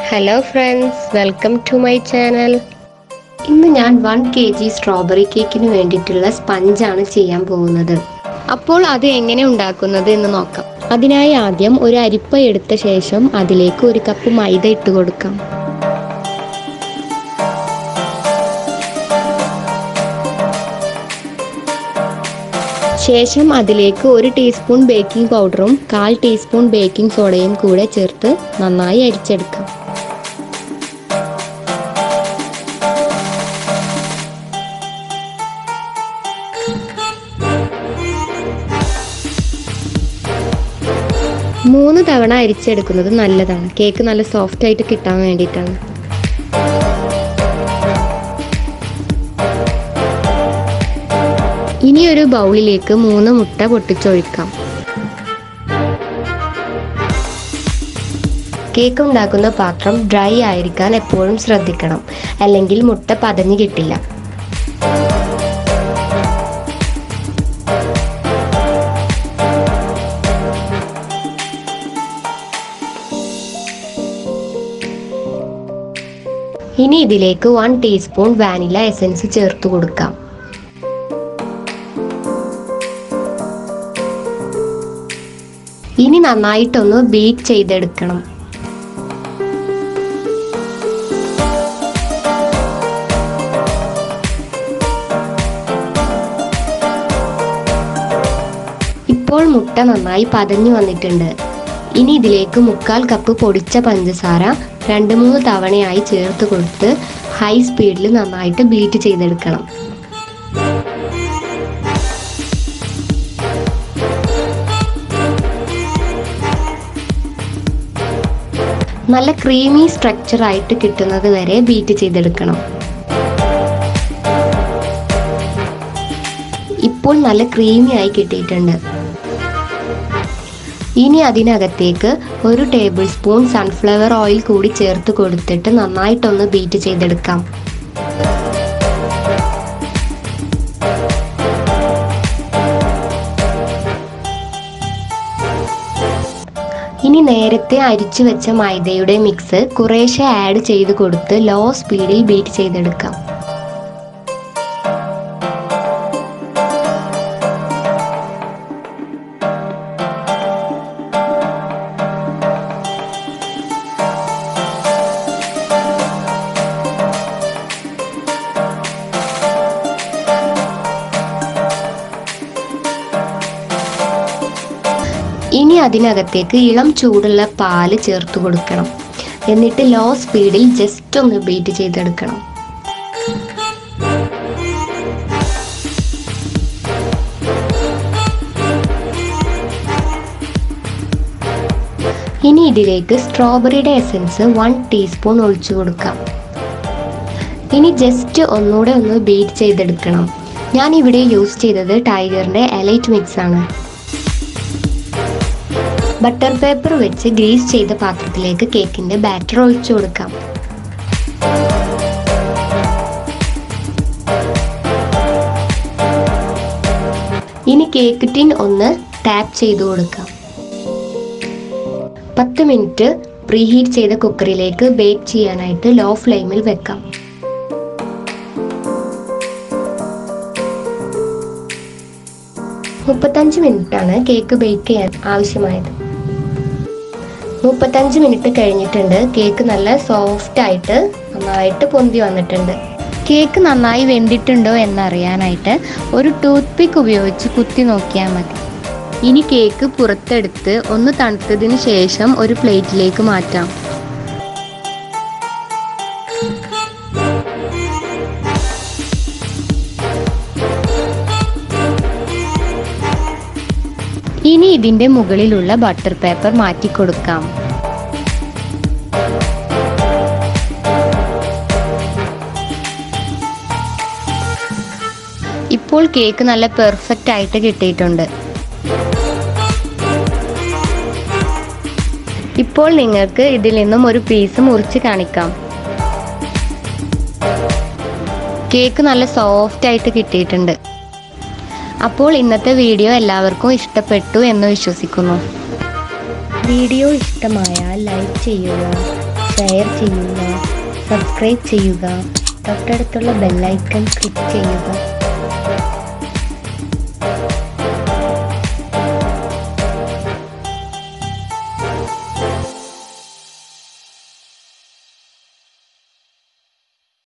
hello friends welcome to my channel ഇന്ന് ഞാൻ one K G strawberry കേക്കിന് വേണ്ടിയിട്ടുള്ള സ്പഞ്ചാണ് ചെയ്യാൻ പോകുന്നത് അപ്പോൾ അത് എങ്ങനെ ഉണ്ടാക്കുന്നത് എന്ന് നോക്കാം അതിനായി ആദ്യം ഒരു അരിപ്പ എടുത്ത ശേഷം അതിലേക്ക് ഒരു കപ്പ് മൈദ ഇട്ട് കൊടുക്കാം ശേഷം അതിലേക്ക് ഒരു ടീസ്പൂൺ ബേക്കിംഗ് പൗഡറും കാൽ ടീസ്പൂൺ ബേക്കിംഗ് സോഡയും കൂടെ ചേർത്ത് നന്നായി അരിച്ചെടുക്കാം മൂന്ന് തവണ അരിച്ചെടുക്കുന്നത് നല്ലതാണ് കേക്ക് നല്ല സോഫ്റ്റ് ആയിട്ട് കിട്ടാൻ വേണ്ടിയിട്ടാണ് ഇനി ഒരു ബൗളിലേക്ക് മൂന്ന് മുട്ട പൊട്ടിച്ചൊഴിക്കാം കേക്ക് ഉണ്ടാക്കുന്ന പാത്രം ഡ്രൈ ആയിരിക്കാൻ എപ്പോഴും ശ്രദ്ധിക്കണം അല്ലെങ്കിൽ മുട്ട പതഞ്ഞു കിട്ടില്ല ഇനി ഇതിലേക്ക് വൺ ടീസ്പൂൺ വാനില എസൻസ് ചേർത്ത് കൊടുക്കാം ഇനി നന്നായിട്ടൊന്ന് ബീറ്റ് ചെയ്തെടുക്കണം ഇപ്പോൾ മുട്ട നന്നായി പതഞ്ഞു വന്നിട്ടുണ്ട് ഇനി ഇതിലേക്ക് മുക്കാൽ കപ്പ് പൊടിച്ച പഞ്ചസാര രണ്ട് മൂന്ന് തവണയായി ചേർത്ത് കൊടുത്ത് ഹൈ സ്പീഡിൽ നന്നായിട്ട് ബീറ്റ് ചെയ്തെടുക്കണം നല്ല ക്രീമി സ്ട്രക്ചർ ആയിട്ട് കിട്ടുന്നത് വരെ ബീറ്റ് ചെയ്തെടുക്കണം ഇപ്പോൾ നല്ല ക്രീമി ആയി കിട്ടിയിട്ടുണ്ട് ഇനി അതിനകത്തേക്ക് ഒരു ടേബിൾ സ്പൂൺ സൺഫ്ലവർ ഓയിൽ കൂടി ചേർത്ത് കൊടുത്തിട്ട് നന്നായിട്ടൊന്ന് ബീറ്റ് ചെയ്തെടുക്കാം ഇനി നേരത്തെ അരിച്ചു വെച്ച മൈദയുടെ മിക്സ് കുറേശ്ശെ ആഡ് ചെയ്ത് കൊടുത്ത് ലോ സ്പീഡിൽ ബീറ്റ് ചെയ്തെടുക്കാം ഇനി അതിനകത്തേക്ക് ഇളം ചൂടുള്ള പാല് ചേർത്ത് കൊടുക്കണം എന്നിട്ട് ലോ സ്പീഡിൽ ജസ്റ്റ് ഒന്ന് ബീറ്റ് ചെയ്തെടുക്കണം ഇനി ഇതിലേക്ക് സ്ട്രോബെറിയുടെ എസൻസ് വൺ ടീസ്പൂൺ ഒഴിച്ചു കൊടുക്കാം ഇനി ജസ്റ്റ് ഒന്നുകൂടെ ഒന്ന് ബീറ്റ് ചെയ്തെടുക്കണം ഞാൻ ഇവിടെ യൂസ് ചെയ്തത് ടൈഗറിന്റെ എലൈറ്റ് മിക്സ് ആണ് ബട്ടർ പേപ്പർ വെച്ച് ഗ്രീസ് ചെയ്ത പാത്രത്തിലേക്ക് കേക്കിന്റെ ബാറ്റർ ഒഴിച്ചു കൊടുക്കാം ഇനി കേക്ക് ടിൻ ഒന്ന് ടാപ്പ് ചെയ്തു കൊടുക്കാം പത്ത് മിനിറ്റ് പ്രീഹീറ്റ് ചെയ്ത കുക്കറിലേക്ക് ബേക്ക് ചെയ്യാനായിട്ട് ലോ ഫ്ലെയിമിൽ വെക്കാം മുപ്പത്തഞ്ച് മിനിറ്റാണ് കേക്ക് ബേക്ക് ചെയ്യാൻ ആവശ്യമായത് മുപ്പത്തഞ്ച് മിനിറ്റ് കഴിഞ്ഞിട്ടുണ്ട് കേക്ക് നല്ല സോഫ്റ്റ് ആയിട്ട് നന്നായിട്ട് പൊന്തി വന്നിട്ടുണ്ട് കേക്ക് നന്നായി വെന്തിട്ടുണ്ടോ എന്നറിയാനായിട്ട് ഒരു ടൂത്ത് പിക്ക് ഉപയോഗിച്ച് കുത്തി നോക്കിയാൽ മതി ഇനി കേക്ക് പുറത്തെടുത്ത് ഒന്ന് തണുത്തതിന് ശേഷം ഒരു പ്ലേറ്റിലേക്ക് മാറ്റാം ഇനി ഇതിന്റെ മുകളിലുള്ള ബട്ടർ പേപ്പർ മാറ്റിക്കൊടുക്കാം ഇപ്പോൾ കേക്ക് നല്ല പെർഫെക്റ്റ് ആയിട്ട് കിട്ടിയിട്ടുണ്ട് ഇപ്പോൾ നിങ്ങൾക്ക് ഇതിൽ നിന്നും ഒരു പീസ് മുറിച്ച് കാണിക്കാം കേക്ക് നല്ല സോഫ്റ്റ് ആയിട്ട് കിട്ടിയിട്ടുണ്ട് അപ്പോൾ ഇന്നത്തെ വീഡിയോ എല്ലാവർക്കും ഇഷ്ടപ്പെട്ടു എന്ന് വിശ്വസിക്കുന്നു വീഡിയോ ഇഷ്ടമായാൽ ലൈക്ക് ചെയ്യുക ഷെയർ ചെയ്യുക സബ്സ്ക്രൈബ് ചെയ്യുക തൊട്ടടുത്തുള്ള ബെല്ലൈക്കൺ ക്ലിക്ക് ചെയ്യുക